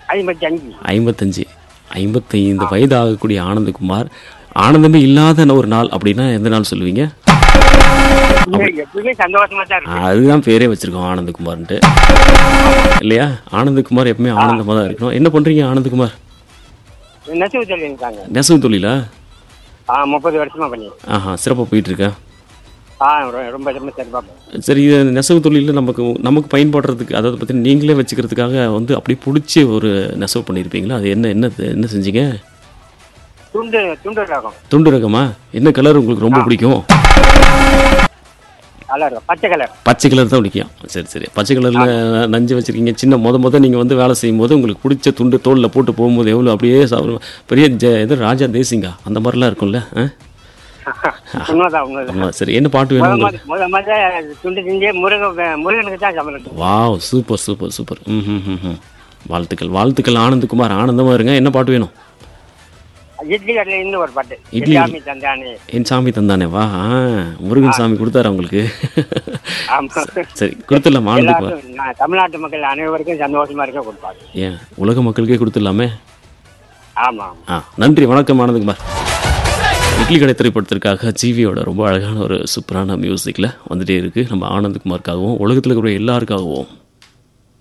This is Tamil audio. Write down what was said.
ஐம்பத்தி அஞ்சு ஐம்பத்தஞ்சு ஐம்பத்தைந்து வயது ஆகக்கூடிய ஆனந்தகுமார் ஆனந்தமே இல்லாத ஒரு நாள் அப்படின்னா எந்த நாள் சொல்லுவீங்க எப்பவுமே சந்தோஷமா தான் இருக்கு அதுதான் பேரே வச்சிருக்கோம் ஆனந்தகுமார்ன்ட்டு இல்லையா ஆனந்தகுமார் எப்பவுமே ஆனந்தமாக தான் இருக்கணும் என்ன பண்றீங்க ஆனந்தகுமார் நெசவு சொல்லியிருக்காங்க நெசவு தொழிலா ஆ முப்பது வருஷமா பண்ணி ஆஹா சிறப்பாக போயிட்டு இருக்கா ஆ ரொ- ரொம்ப ரொம்ப சிறப்பா பண்ணி சரி இது நெசவு தொழிலில் நமக்கு நமக்கு பயன்படுறதுக்கு அதாவது பற்றி நீங்களே வச்சுக்கிறதுக்காக வந்து அப்படியே பிடிச்சி ஒரு நெசவு பண்ணியிருப்பீங்களா அது என்ன என்ன என்ன செஞ்சீங்க துண்டு துண்டு ரகம் துண்டு ரகமா என்ன கலர் உங்களுக்கு ரொம்ப பிடிக்கும் கலர் பச்சை கலர் பச்சை கலர் தான் பிடிக்கும் சரி சரி பச்சை கலரில் நஞ்சு வச்சிருக்கீங்க சின்ன முத முத நீங்கள் வந்து வேலை செய்யும் போது உங்களுக்கு பிடிச்ச துண்டு தோலில் போட்டு போகும்போது எவ்வளோ அப்படியே சாப்பிடும் பெரிய ஜ இது ராஜா தேசிங்கா அந்த மாதிரிலாம் இருக்கும்ல ஆ? உண்மைதான் உண்மைதான் ஆமா சரி என்ன பாட்டு வேணும் முத உங்களுக்கு முத முத துண்டு செஞ்சு முருகன் முருகனுக்கு தான் சமையல் வாவ் சூப்பர் சூப்பர் சூப்பர் ம் ம் ம் ம் வாழ்த்துக்கள் வாழ்த்துக்கள் ஆனந்தகுமார் ஆனந்தமாக இருங்க என்ன பாட்டு வேணும் இட்லி கடையில் இருந்து ஒரு பாட்டு இட்லி. எல்லாமே தந்தானே என் சாமி தந்தானே வா ஆ, முருகன் சாமி கொடுத்தாரு உங்களுக்கு ஆமா சரி கொடுத்துடலாம் ஆனந்தகுமார் எல்லாருக்கும் நான் தமிழ்நாட்டு மக்கள் அனைவருக்கும் சந்தோஷமா இருக்க கொடுப்பாங்க ஏன் உலக மக்களுக்கே கொடுத்துடலாமே ஆமா ஆமா ஆ நன்றி வணக்கம் ஆனந்தகுமார் இட்லி கடை திரைப்படத்திற்காக ஜிவியோட ரொம்ப அழகான ஒரு சூப்பரான மியூசிக்கில் வந்துட்டே இருக்குது நம்ம ஆனந்தகுமாருக்காகவும் உலகத்தில் இருக்கிற எல்லாருக்காகவும்